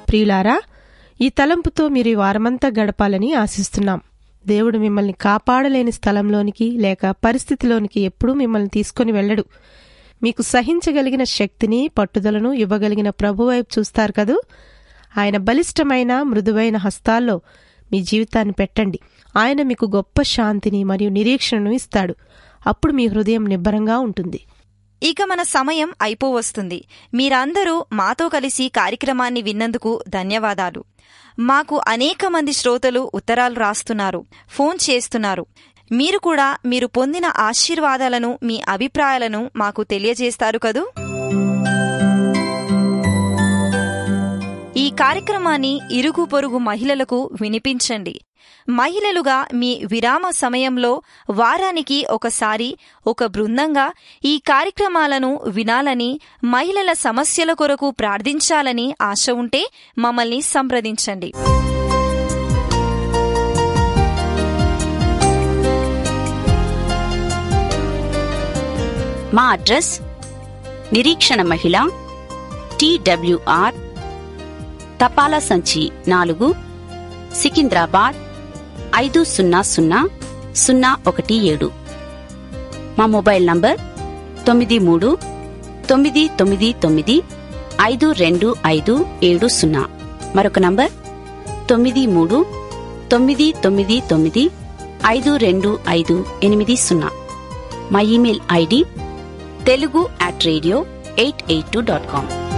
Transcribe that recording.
ప్రియులారా ఈ తలంపుతో మీరు ఈ వారమంతా గడపాలని ఆశిస్తున్నాం దేవుడు మిమ్మల్ని కాపాడలేని స్థలంలోనికి లేక పరిస్థితిలోనికి ఎప్పుడూ మిమ్మల్ని తీసుకొని వెళ్ళడు మీకు సహించగలిగిన శక్తిని పట్టుదలను ఇవ్వగలిగిన ప్రభువైపు చూస్తారు కదూ ఆయన బలిష్టమైన మృదువైన హస్తాల్లో మీ జీవితాన్ని పెట్టండి ఆయన మీకు గొప్ప శాంతిని మరియు నిరీక్షణను ఇస్తాడు అప్పుడు మీ హృదయం నిబ్బరంగా ఉంటుంది ఇక మన సమయం అయిపోవస్తుంది మీరందరూ మాతో కలిసి కార్యక్రమాన్ని విన్నందుకు ధన్యవాదాలు మాకు అనేక మంది శ్రోతలు ఉత్తరాలు రాస్తున్నారు ఫోన్ చేస్తున్నారు మీరు కూడా మీరు పొందిన ఆశీర్వాదాలను మీ అభిప్రాయాలను మాకు తెలియజేస్తారు కదూ ఈ కార్యక్రమాన్ని ఇరుగు పొరుగు మహిళలకు వినిపించండి మహిళలుగా మీ విరామ సమయంలో వారానికి ఒకసారి ఒక బృందంగా ఈ కార్యక్రమాలను వినాలని మహిళల సమస్యల కొరకు ప్రార్థించాలని ఆశ ఉంటే మమ్మల్ని సంప్రదించండి మా అడ్రస్ నిరీక్షణ మహిళ టీడబ్ల్యూఆర్ తపాలా సంచి నాలుగు సికింద్రాబాద్ ఐదు సున్నా సున్నా సున్నా ఒకటి ఏడు మా మొబైల్ నంబర్ తొమ్మిది మూడు తొమ్మిది తొమ్మిది తొమ్మిది ఐదు రెండు ఐదు ఏడు సున్నా మరొక నంబర్ తొమ్మిది మూడు తొమ్మిది తొమ్మిది తొమ్మిది ఐదు రెండు ఐదు ఎనిమిది సున్నా మా email ID Telugu at radio eight eight two dot com